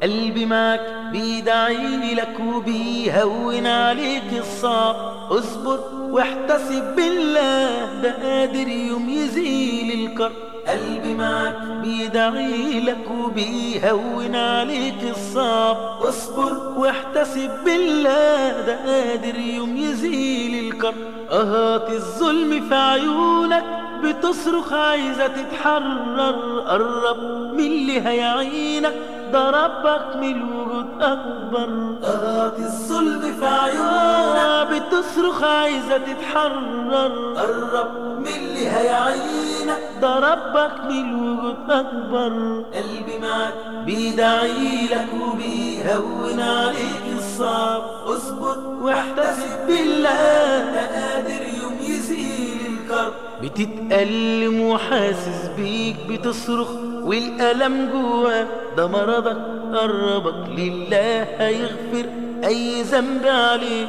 قلبي معك بيدعي لك وبيهون عليك الصعب اصبر واحتسب بالله ده قادر يوم يزيل الكرب قلبي معك بيدعي لك وبيهون عليك الصعب اصبر واحتسب بالله ده قادر يوم يزيل الكرب اهات الظلم في عيونك بتصرخ عايزة تتحرر قرب من اللي هيعينك ده ربك من الوجود أكبر قهات الظلم في عيونك بتصرخ عايزة تتحرر قرب من اللي هيعينك ده ربك من الوجود أكبر قلبي معك بيدعي لك وبيهون عليك الصعب اصبر واحتسب بالله ده قادر يوم يزيل الكرب بتتألم وحاسس بيك بتصرخ والألم جواك ده مرضك قربك لله هيغفر أي ذنب عليك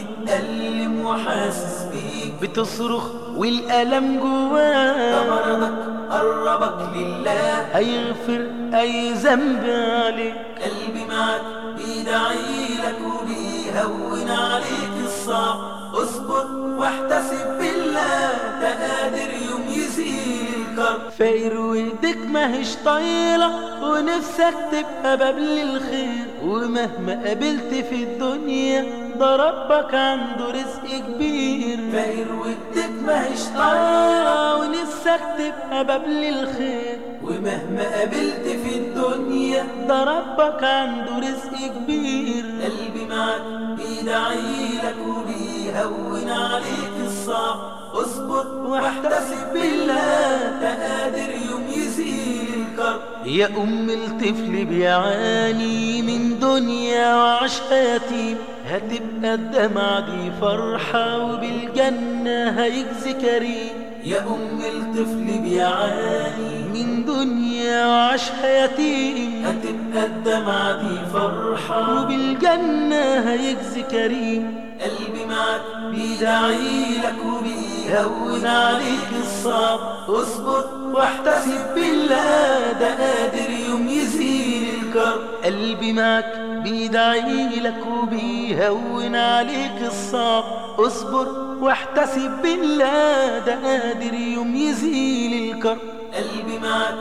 بتتألم وحاسس بيك بتصرخ والألم جواك ده مرضك قربك لله هيغفر أي ذنب عليك قلبي معك بيدعي لك وبيهون عليك الصعب اصبر واحتسب بالله ده قادر يوم يزيل الكرب فاير وايدك ماهيش طايلة ونفسك تبقى باب للخير ومهما قابلت في الدنيا ده ربك عنده رزق كبير فاير وايدك ماهيش طايلة ونفسك تبقى باب للخير ومهما قابلت في الدنيا ده ربك عنده رزق كبير قلبي معك بيدعي لك وبيهون عليك الصعب اصبر واحتسب بالله ده قادر يوم يزيل الكرب يا ام الطفل بيعاني من دنيا وعشها يتيم هتبقى الدمعة دي فرحة وبالجنة هيجزي كريم يا أم الطفل بيعاني من دنيا وعشها يتيم هتبقى الدمعة دي فرحة وبالجنة هيجزي كريم قلبي معك بيدعي لك وبيهون عليك الصعب اصبر واحتسب بالله ده قادر يوم يزيل الكرب قلبي معك بيدعي لك وبيهون عليك الصعب اصبر واحتسب بالله ده قادر يوم يزيل الكرب قلبي معك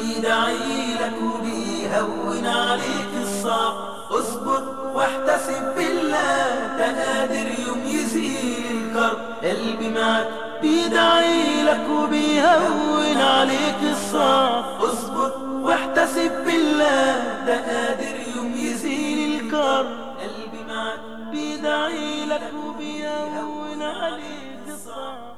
بيدعي لك وبيهون عليك الصعب اصبر واحتسب بالله ده قادر يوم يزيل الكرب قلبي معك بيدعي لك وبيهون عليك الصعب اصبر واحتسب بالله ده قادر يوم يزيل الكرب قلبي معك بيدعي لك وبيهون عليك الصعب